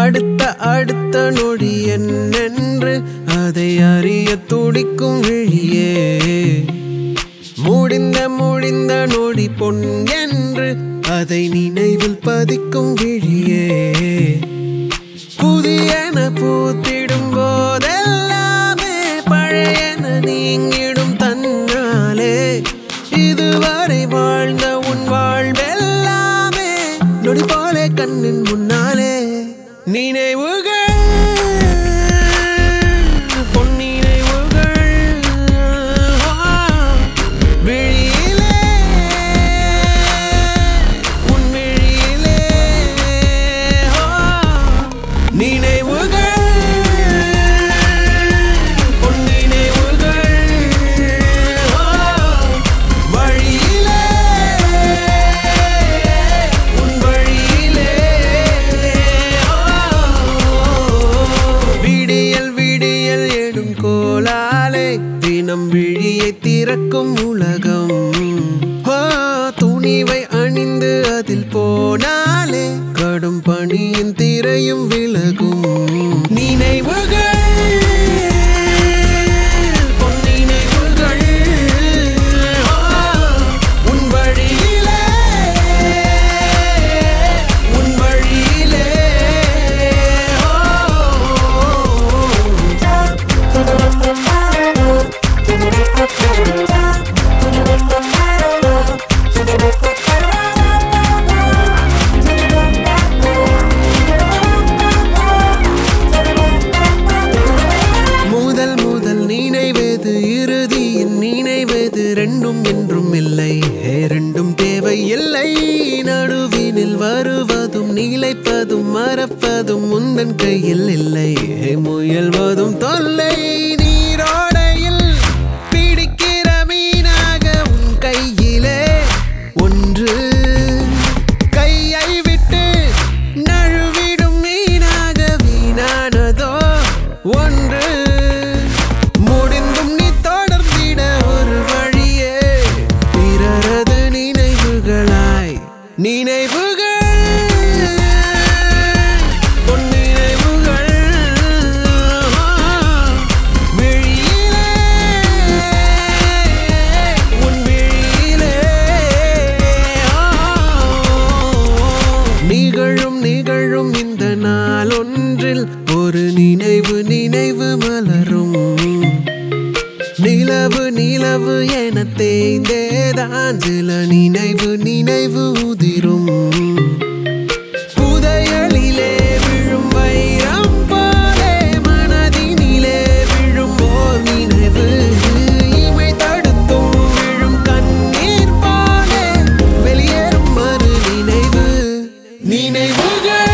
அடுத்த அடுத்த நொடி என்னென்று அதை அறிய துடிக்கும் விழியே முடிந்த முடிந்த நொடி பொன் என்று அதை நினைவில் பதிக்கும் விழியே புதியன பூத்திடும் போதெல்லாமே பழையன நீங்கிடும் தன்னாலே இதுவரை வாழ்ந்த உன் வாழ்வெல்லாமே நொடி போல கண்ணின் முன்னாலே நினைவுகள் பொன்னினைவுகள் விழியிலே உன் விழியிலே நினைவுகள் உன் நினைவுகள் வழியிலே உன் வழியிலே விடியல் விடியல் எடும் கோலாலே தினம் விழியை திறக்கும் உலகம் ஆ, துணிவை அணிந்து அதில் போனாலே கடும் பணியின் திரையும் விலகும் நினைவுகள் பொன் நினைவுகள் ஆ, உன் வழியிலே உன் வழியிலே முதல் முதல் நினைவது இறுதியின் நினைவது ரெண்டும் என்றும் இல்லை ஹே, ரெண்டும் தேவை இல்லை நடுவினில் வருவதும் நிலைப்பதும் மறப்பதும் முந்தன் கையில் இல்லை ஹே, முயல்வதும் தொல்லை நீரோடையில் பிடிக்கிற மீனாக உன் கையிலே ஒன்று கையை விட்டு நழுவிடும் மீனாக வீணானதோ ஒன்று முடிந்தும் நீ தொடர்ந்திட ஒரு வழியே பிறரது நினைவுகளாய் நினைவுகள் பொன் நினைவுகள் விழியிலே உன் விழியிலே நிகழும் நிகழும் இந்த நாள் ஒன்றில் ஒரு நினைவு நினைவு மலரும் நிலவு நிலவு என தேய்ந்தேதான் சில நினைவு நினைவு உதிரும் புதையலிலே விழும் வைரம் போலே மனதினிலே விழும் ஓர் நினைவு இமை தடுத்தும் விழும் கண்ணீர் போலே வெளியேறும் மறு நினைவு நினைவுகள்